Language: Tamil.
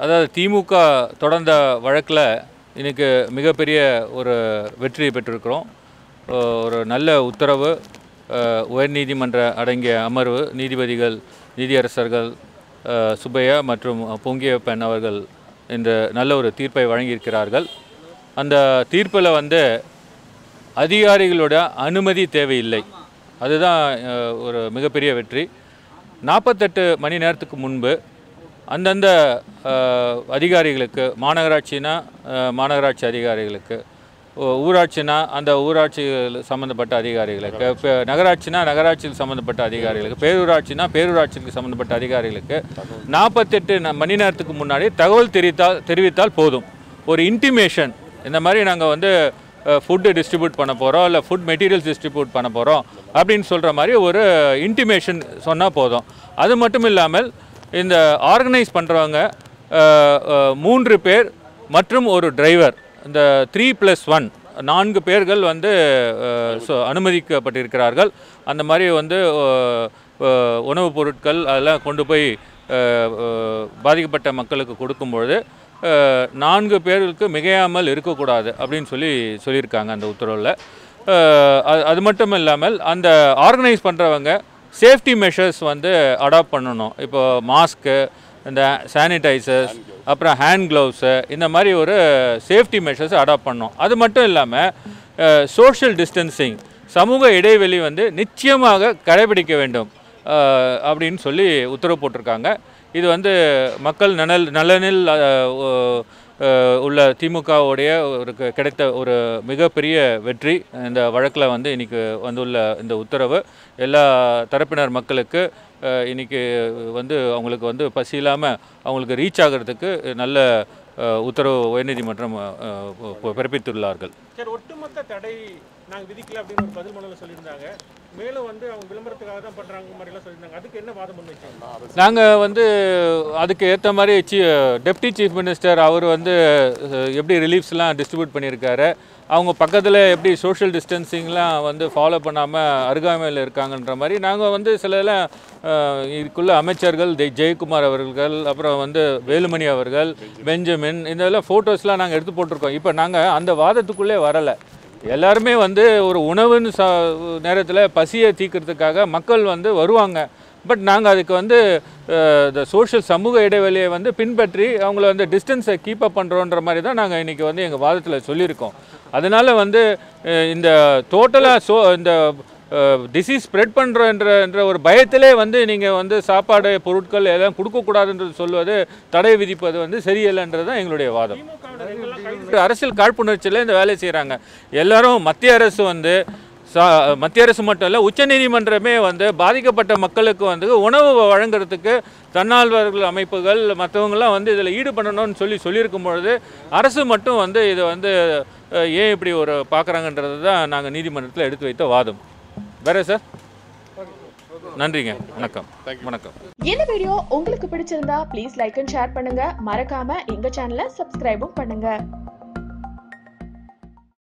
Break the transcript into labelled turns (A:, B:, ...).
A: அதாவது திமுக தொடர்ந்த வழக்கில் இன்னைக்கு மிகப்பெரிய ஒரு வெற்றி பெற்றிருக்கிறோம் அஹ் ஒரு நல்ல உத்தரவு அஹ் உயர்நீதிமன்ற அடங்கிய அமர்வு நீதிபதிகள் நீதியரசர்கள் அஹ் சுப்பையா மற்றும் பொங்கியப்பன் அவர்கள் இந்த நல்ல ஒரு தீர்ப்பை வழங்கியிருக்கிறார்கள் அந்த தீர்ப்பில் வந்து அதிகாரிகளோட அனுமதி தேவையில்லை அதுதான் அஹ், ஒரு மிகப்பெரிய வெற்றி நாற்பத்தெட்டு மணி நேரத்துக்கு முன்பு அந்தந்த அஹ், அதிகாரிகளுக்கு மாநகராட்சினா அஹ், மாநகராட்சி அதிகாரிகளுக்கு ஊ- ஊராட்சினா அந்த ஊராட்சி சம்மந்தப்பட்ட அதிகாரிகளுக்கு இப்போ நகராட்சினா நகராட்சியில் சம்மந்தப்பட்ட அதிகாரிகளுக்கு பேரூராட்சினா பேரூராட்சிக்கு சம்மந்தப்பட்ட அதிகாரிகளுக்கு நாற்பத்தெட்டு ந- மணி நேரத்துக்கு முன்னாடி தகவல் தெரிவித்தால் தெரிவித்தால் போதும் ஒரு இன்டிமேஷன் இந்த மாதிரி நாங்கள் வந்து ஃபுட்டு டிஸ்ட்ரிபியூட் பண்ண போகிறோம் இல்லை ஃபுட் மெட்டீரியல்ஸ் டிஸ்ட்ரிபியூட் பண்ண போகிறோம் அப்படின்னு சொல்கிற மாதிரி ஒரு இன்டிமேஷன் சொன்னால் போதும் அது மட்டும் இல்லாமல் இந்த ஆர்கனைஸ் பண்ணுறவங்க மூன்று பேர் மற்றும் ஒரு டிரைவர் இந்த த்ரீ ப்ளஸ் ஒன் நான்கு பேர்கள் வந்து அஹ், சொ- அனுமதிக்கப்பட்டிருக்கிறார்கள் அந்த மாதிரி வந்து அஹ், அஹ், உணவுப் பொருட்கள் அதெல்லாம் கொண்டு போய் அஹ், அஹ், பாதிக்கப்பட்ட மக்களுக்கு கொடுக்கும்பொழுது அஹ், நான்கு பேருக்கு மிகையாமல் இருக்கக்கூடாது அப்படின்னு சொல்லி சொல்லியிருக்காங்க அந்த உத்தரவில் அது மட்டும் இல்லாமல் அந்த ஆர்கனைஸ் பண்ணுறவங்க சேஃப்டி மெஷர்ஸ் வந்து அடாப்ட் பண்ணணும் இப்போ மாஸ்க்கு இந்த சானிடைசர்ஸ் அப்புறம் ஹேண்ட் க்ளவுஸு இந்த மாதிரி ஒரு சேஃப்டி மெஷர்ஸ் அடாப்ட் பண்ணணும் அது மட்டும் இல்லாமல் சோஷியல் டிஸ்டன்சிங் சமூக இடைவெளி வந்து நிச்சயமாக கடைபிடிக்க வேண்டும் அஹ், அப்படின்னு சொல்லி உத்தரவு போட்டிருக்காங்க இது வந்து மக்கள் நலல் நலனில் அஹ், ஒ- அஹ், உள்ள திமுகவுடைய ஒரு க- கிடைத்த ஒரு மிகப்பெரிய வெற்றி இந்த வழக்கில் வந்து இன்னைக்கு வந்துள்ள இந்த உத்தரவு எல்லா தரப்பினர் மக்களுக்கு அஹ், இன்னைக்கு வந்து அவங்களுக்கு வந்து பசி இல்லாமல் அவங்களுக்கு ரீச் ஆகிறதுக்கு நல்ல அஹ், உத்தரவு உயர்நீதிமன்றம் அஹ், ப- பிறப்பித்துள்ளார்கள்
B: சரி ஒட்டுமொத்த தடை நாங்க விதிக்கல அப்படின்னு ஒரு பதில் மனுவில் சொல்லியிருந்தாங்க மேலும் வந்து அவங்க விளம்பரத்துக்காக தான் பண்றாங்க மாதிரி எல்லாம் சொல்லியிருந்தாங்க அதுக்கு என்ன வாதம் பண்ணி வச்சாங்க
A: நாங்கள் வந்து அதுக்கு ஏற்ற மாதிரி சி டெப்டி சீஃப் மினிஸ்டர் அவர் வந்து அஹ், எப்படி ரிலீஃப்ஸ்லாம் டிஸ்ட்ரிபியூட் பண்ணியிருக்காரு அவங்க பக்கத்தில் எப்படி சோஷியல் டிஸ்டன்சிங்லாம் வந்து ஃபாலோ பண்ணாமல் அருகாமையில் இருக்காங்கன்ற மாதிரி நாங்கள் வந்து சிலலாம் இதுக்குள்ள அமைச்சர்கள் ஜெய் ஜெயக்குமார் அவர்கள் அப்புறம் வந்து வேலுமணி அவர்கள் பெஞ்சமின் இதெல்லாம் ஃபோட்டோஸ்லாம் நாங்கள் எடுத்து போட்டிருக்கோம் இப்போ நாங்கள் அந்த வாதத்துக்குள்ளே வரலை எல்லாருமே வந்து ஒரு உணவுன்னு சா நேரத்தில் பசியை தீர்க்கறதுக்காக மக்கள் வந்து வருவாங்க பட் நாங்கள் அதுக்கு வந்து இந்த சோஷியல் சமூக இடைவெளியை வந்து பின்பற்றி அவங்கள வந்து டிஸ்டன்ஸை கீப் அப் பண்ணுறோன்ற மாதிரி தான் நாங்கள் இன்றைக்கி வந்து எங்கள் வாதத்தில் சொல்லியிருக்கோம் அதனால் வந்து அஹ், இந்த டோட்டலாக சோ இந்த டிசீஸ் ஸ்ப்ரெட் பண்ணுறன்ற என்ற ஒரு பயத்திலே வந்து நீங்கள் வந்து சாப்பாடு பொருட்கள் எல்லாம் கொடுக்கக்கூடாதுன்றது சொல்வது தடை விதிப்பது வந்து சரியில்லைன்றது தான் எங்களுடைய வாதம்
B: திமுகவினர் எங்கெல்லாம் கைது
A: ஒரு அரசியல் காழ்ப்புணர்ச்சியில் இந்த வேலையை செய்கிறாங்க எல்லாரும் மத்திய அரசு வந்து சா- மத்திய அரசு மட்டும் இல்லை உச்சநீதிமன்றமே வந்து பாதிக்கப்பட்ட மக்களுக்கு வந்து உணவு வழங்குறதுக்கு தன்னார்வர்கள் அமைப்புகள் மற்றவங்களாம் வந்து இதில் ஈடுபடணும்னு சொல்லி சொல்லியிருக்கும் பொழுது அரசு மட்டும் வந்து இதை வந்து அஹ், ஏன் இப்படி ஒரு பார்க்குறாங்கன்றது தான் நாங்கள் நீதிமன்றத்தில் எடுத்து வைத்த வாதம் வேற சார் நன்றிங்க வணக்கம் வணக்கம்
C: இந்த வீடியோ உங்களுக்கு பிடிச்சிருந்தா ப்ளீஸ் லைக் அண்ட் ஷேர் பண்ணுங்க மறக்காம எங்க சேனலை சப்ஸ்கிரைபும் பண்ணுங்க